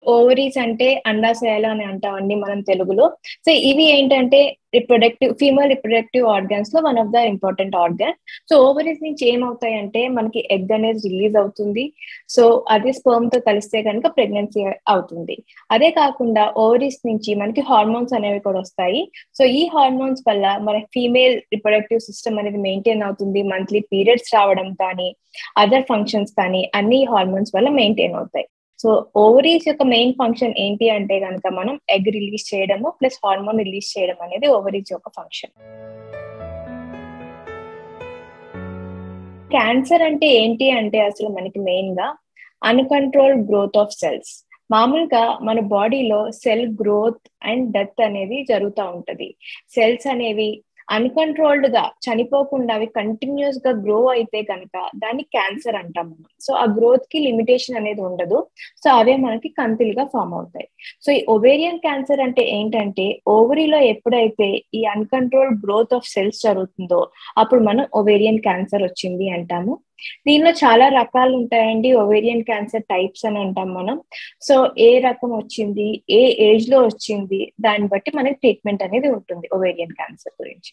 ovaries అంటే అండాశయాలు అని అంటామండి మనం తెలుగులో సో ఇవి ఏంటంటే రిప్రొడక్టివ్ ఫీమేల్ రిప్రొడక్టివ్ ఆర్గాన్స్ లో one of the important organ so ovaries నుంచి ఏమవుతాయి అంటే మనకి ఎగ్ అనేది రిలీజ్ అవుతుంది సో అది స్పర్మ్ తో కలిస్తే కనుక ప్రెగ్నెన్సీ అవుతుంది అదే కాకుండా ఓవరీస్ నుంచి మనకి హార్మోన్స్ అనేవి కూడా వస్తాయి సో ఈ హార్మోన్స్ వల్ల మన ఫీమేల్ రిప్రొడక్టివ్ సిస్టమ్ అనేది మెయింటైన్ అవుతుంది మంత్లీ పీరియడ్స్ రావడం కానీ అదర్ ఫంక్షన్స్ కానీ అన్ని హార్మోన్స్ వల్ల మెయింటైన్ అవుతాయి సో ఓవరీస్ యొక్క మెయిన్ ఫంక్షన్ ఏంటి అంటే కనుక మనం ఎగ్ రిలీజ్ చేయడము ప్లస్ హార్మోన్ రిలీజ్ చేయడం అనేది ఓవరీస్ యొక్క ఫంక్షన్ క్యాన్సర్ అంటే ఏంటి అంటే అసలు మనకి మెయిన్ గా అన్కంట్రోల్ గ్రోత్ ఆఫ్ సెల్స్ మామూలుగా మన బాడీలో సెల్ గ్రోత్ అండ్ డెత్ అనేది జరుగుతూ ఉంటది సెల్స్ అనేవి అన్కంట్రోల్డ్ గా చనిపోకుండా అవి కంటిన్యూస్ గా గ్రో అయితే కనుక దాన్ని క్యాన్సర్ అంటాం మనం సో ఆ గ్రోత్ కి లిమిటేషన్ అనేది ఉండదు సో అవే మనకి కంతిలుగా ఫామ్ అవుతాయి సో ఈ ఒవేరియన్ క్యాన్సర్ అంటే ఏంటంటే ఓవరీలో ఎప్పుడైతే ఈ అన్కంట్రోల్ గ్రోత్ ఆఫ్ సెల్స్ జరుగుతుందో అప్పుడు మనం ఒవేరియన్ క్యాన్సర్ వచ్చింది అంటాము దీనిలో చాలా రకాలు ఉంటాయండి ఒవేరియన్ క్యాన్సర్ టైప్స్ అని అంటాం మనం సో ఏ రకం వచ్చింది ఏ ఏజ్ లో వచ్చింది దాన్ని బట్టి మనకి ట్రీట్మెంట్ అనేది ఉంటుంది ఒవేరియన్ క్యాన్సర్ గురించి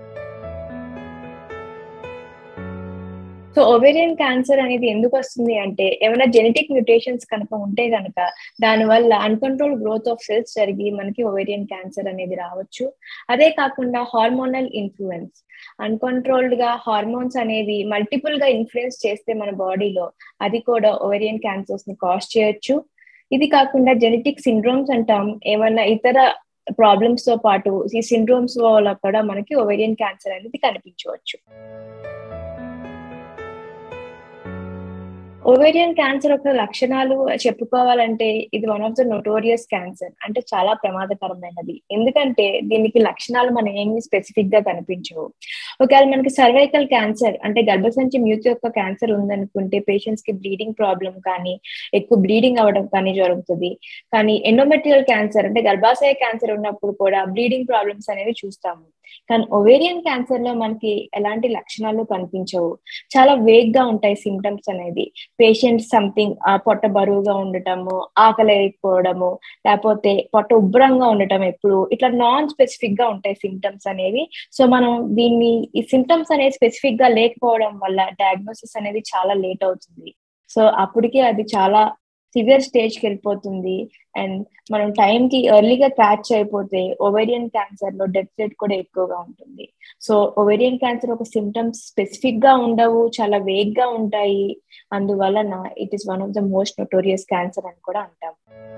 సో ఒవేరియన్ క్యాన్సర్ అనేది ఎందుకు వస్తుంది అంటే ఏమైనా జెనెటిక్ మ్యూటేషన్స్ కనుక ఉంటే కనుక దానివల్ల అన్కంట్రోల్ గ్రోత్ ఆఫ్ సెల్స్ జరిగి మనకి ఒవేరియన్ క్యాన్సర్ అనేది రావచ్చు అదే కాకుండా హార్మోనల్ ఇన్ఫ్లుయెన్స్ అన్కంట్రోల్డ్ గా హార్మోన్స్ అనేది మల్టిపుల్ గా ఇన్ఫ్లుయెన్స్ చేస్తే మన బాడీలో అది కూడా ఒవేరియన్ క్యాన్సర్స్ ని కాజ్ చేయొచ్చు ఇది కాకుండా జెనెటిక్ సిండ్రోమ్స్ అంటాం ఏమన్నా ఇతర ప్రాబ్లమ్స్ తో పాటు ఈ సిండ్రోమ్స్ వల్ల కూడా మనకి ఒవేరియన్ క్యాన్సర్ అనేది కనిపించవచ్చు ఓవేరియన్ క్యాన్సర్ యొక్క లక్షణాలు చెప్పుకోవాలంటే ఇది one of the notorious cancer అంటే చాలా ప్రమాదకరమైనది ఎందుకంటే దీనికి లక్షణాలు మన ఏమి స్పెసిఫిక్ గా కనిపించవు ఒకవేళ మనకి సర్వైకల్ క్యాన్సర్ అంటే గర్భసంచి మ్యూత్ యొక్క క్యాన్సర్ ఉందనుకుంటే పేషెంట్స్ కి బ్లీడింగ్ ప్రాబ్లం కానీ ఎక్కువ బ్లీడింగ్ అవ్వడం కానీ జరుగుతుంది కానీ ఎండోమెట్రియల్ క్యాన్సర్ అంటే గర్భాశయ క్యాన్సర్ ఉన్నప్పుడు కూడా బ్లీడింగ్ ప్రాబ్లమ్స్ అనేవి చూస్తాము కానీ ఒవేరియన్ క్యాన్సర్ లో మనకి ఎలాంటి లక్షణాలు కనిపించవు చాలా వేగ్ గా ఉంటాయి సిమ్టమ్స్ అనేది పేషెంట్ సంథింగ్ పొట్ట బరువుగా ఉండటము ఆకలి అయిపోవడము లేకపోతే పొట్ట ఉబ్బరంగా ఉండటం ఎప్పుడు ఇట్లా నాన్ స్పెసిఫిక్ గా ఉంటాయి సిమ్టమ్స్ అనేవి సో మనం దీన్ని ఈ సిమ్టమ్స్ అనేది స్పెసిఫిక్ గా లేకపోవడం వల్ల డయాగ్నోసిస్ అనేది చాలా లేట్ అవుతుంది సో అప్పటికే అది చాలా సివియర్ స్టేజ్ కి వెళ్ళిపోతుంది అండ్ మనం టైం కి ఎర్లీగా క్యాచ్ అయిపోతే ఒవేరియన్ క్యాన్సర్ లో డెత్ రేట్ కూడా ఎక్కువగా ఉంటుంది సో ఒవేరియన్ క్యాన్సర్ ఒక సిమ్టమ్స్ స్పెసిఫిక్ గా ఉండవు చాలా వేగ్ గా ఉంటాయి అందువలన it is one of the most notorious cancer అని కూడా అంటాం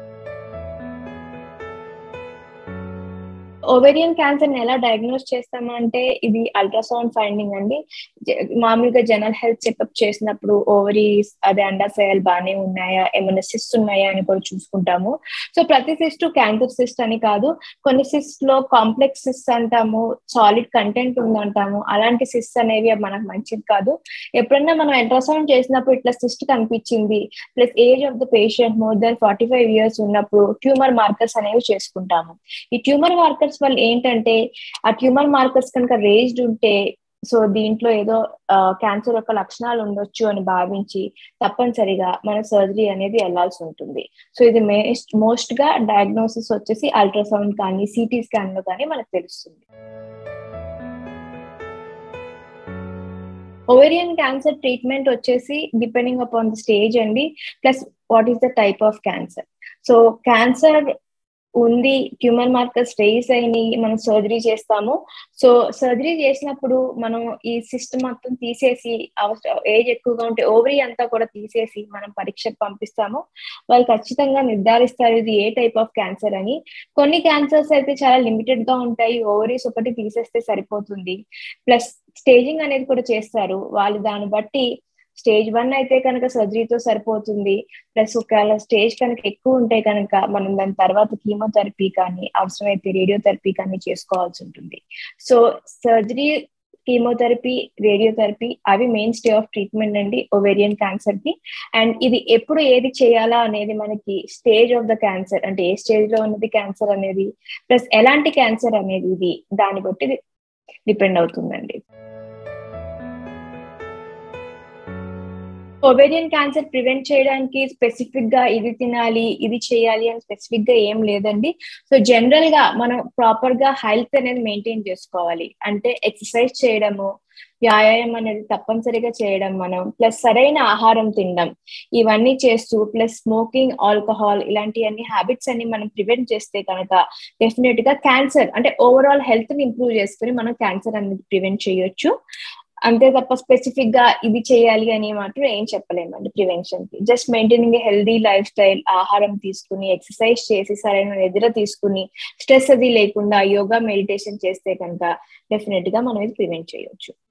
ఓవేరియన్ క్యాన్సర్ ఎలా డయాగ్నోస్ చేస్తామా అంటే ఇది అల్ట్రాసౌండ్ ఫైండింగ్ అండి మామూలుగా జనరల్ హెల్త్ చెకప్ చేసినప్పుడు ఓవరీస్ అదే అండాశయాలు బాగానే ఉన్నాయా ఏమైనా సిస్ట్ ఉన్నాయా అని కూడా చూసుకుంటాము సో ప్రతి సిస్ట్ క్యాన్సర్ సిస్ట్ అని కాదు కొన్ని సిస్ట్ లో కాంప్లెక్స్ సిస్ట్ అంటాము సాలిడ్ కంటెంట్ ఉందంటాము అలాంటి సిస్ట్ అనేవి మనకు మంచిది కాదు ఎప్పుడన్నా మనం అల్ట్రాసౌండ్ చేసినప్పుడు ఇట్లా సిస్ట్ కనిపించింది plus age of the patient more then forty five years ఉన్నప్పుడు ట్యూమర్ మార్కర్స్ అనేవి చేసుకుంటాము ఈ ట్యూమర్ మార్కర్స్ వల్ల ఏంటంటే ఆ ట్యూమర్ మార్కర్స్ కనుక రేజ్డ్ ఉంటే సో దీంట్లో ఏదో క్యాన్సర్ యొక్క లక్షణాలు ఉండొచ్చు అని భావించి తప్పనిసరిగా మన సర్జరీ అనేది వెళ్లాల్సి ఉంటుంది సో ఇది మోస్ట్ మోస్ట్ గా డయాగ్నోసిస్ వచ్చేసి అల్ట్రాసౌండ్ కానీ సిటీ స్కాన్ లో కానీ మనకు తెలుస్తుంది ఓవేరియన్ క్యాన్సర్ ట్రీట్మెంట్ వచ్చేసి డిపెండింగ్ అపాన్ ద స్టేజ్ అండి plus what is the type of cancer so cancer ఉంది ట్యూమర్ మార్కర్స్ రేస్ అయినాయి మనం సర్జరీ చేస్తాము సో సర్జరీ చేసినప్పుడు మనం ఈ సిస్టమ్ మొత్తం తీసేసి ఏజ్ ఎక్కువగా ఉంటే ఓవరీ అంతా కూడా తీసేసి మనం పరీక్షకు పంపిస్తాము వాళ్ళు ఖచ్చితంగా నిర్ధారిస్తారు ఇది ఏ టైప్ ఆఫ్ క్యాన్సర్ అని కొన్ని క్యాన్సర్స్ అయితే చాలా లిమిటెడ్ గా ఉంటాయి ఓవరీస్ ఒకటి తీసేస్తే సరిపోతుంది ప్లస్ స్టేజింగ్ అనేది కూడా చేస్తారు వాళ్ళు దాన్ని బట్టి స్టేజ్ వన్ అయితే కనుక సర్జరీతో సరిపోతుంది ప్లస్ ఒకవేళ స్టేజ్ కనుక ఎక్కువ ఉంటే కనుక మనం దాని తర్వాత కీమోథెరపీ కానీ అవసరమైతే రేడియోథెరపీ కానీ చేసుకోవాల్సి ఉంటుంది సో సర్జరీ కీమోథెరపీ రేడియోథెరపీ అవి మెయిన్ స్టే ఆఫ్ ట్రీట్మెంట్ అండి ఒవేరియన్ క్యాన్సర్ కి అండ్ ఇది ఎప్పుడు ఏది చేయాలా అనేది మనకి స్టేజ్ ఆఫ్ ద క్యాన్సర్ అంటే ఏ స్టేజ్ లో ఉన్నది క్యాన్సర్ అనేది ప్లస్ ఎలాంటి క్యాన్సర్ అనేది ఇది దాన్ని బట్టి డిపెండ్ అవుతుందండి ఒవేరియన్ క్యాన్సర్ ప్రివెంట్ చేయడానికి స్పెసిఫిక్ గా ఇది తినాలి ఇది చేయాలి అని స్పెసిఫిక్ గా ఏం లేదండి సో జనరల్ గా మనం ప్రాపర్ గా హెల్త్ అనేది మెయింటైన్ చేసుకోవాలి అంటే ఎక్సర్సైజ్ చేయడము వ్యాయామం అనేది తప్పనిసరిగా చేయడం మనం ప్లస్ సరైన ఆహారం తినడం ఇవన్నీ చేస్తూ ప్లస్ స్మోకింగ్ ఆల్కహాల్ ఇలాంటి హ్యాబిట్స్ అన్ని మనం ప్రివెంట్ చేస్తే కనుక డెఫినెట్ గా క్యాన్సర్ అంటే ఓవరాల్ హెల్త్ ని ఇంప్రూవ్ చేసుకుని మనం క్యాన్సర్ అనేది ప్రివెంట్ చేయొచ్చు అంతే తప్ప స్పెసిఫిక్ గా ఇది చేయాలి అని మాత్రం ఏం చెప్పలేమండి ప్రివెన్షన్ కి just maintaining healthy lifestyle ఆహారం తీసుకుని ఎక్సర్సైజ్ చేసి సరైన నిద్ర తీసుకుని స్ట్రెస్ అది లేకుండా యోగా మెడిటేషన్ చేస్తే కనుక డెఫినెట్ గా మనం ఇది ప్రివెంట్ చేయొచ్చు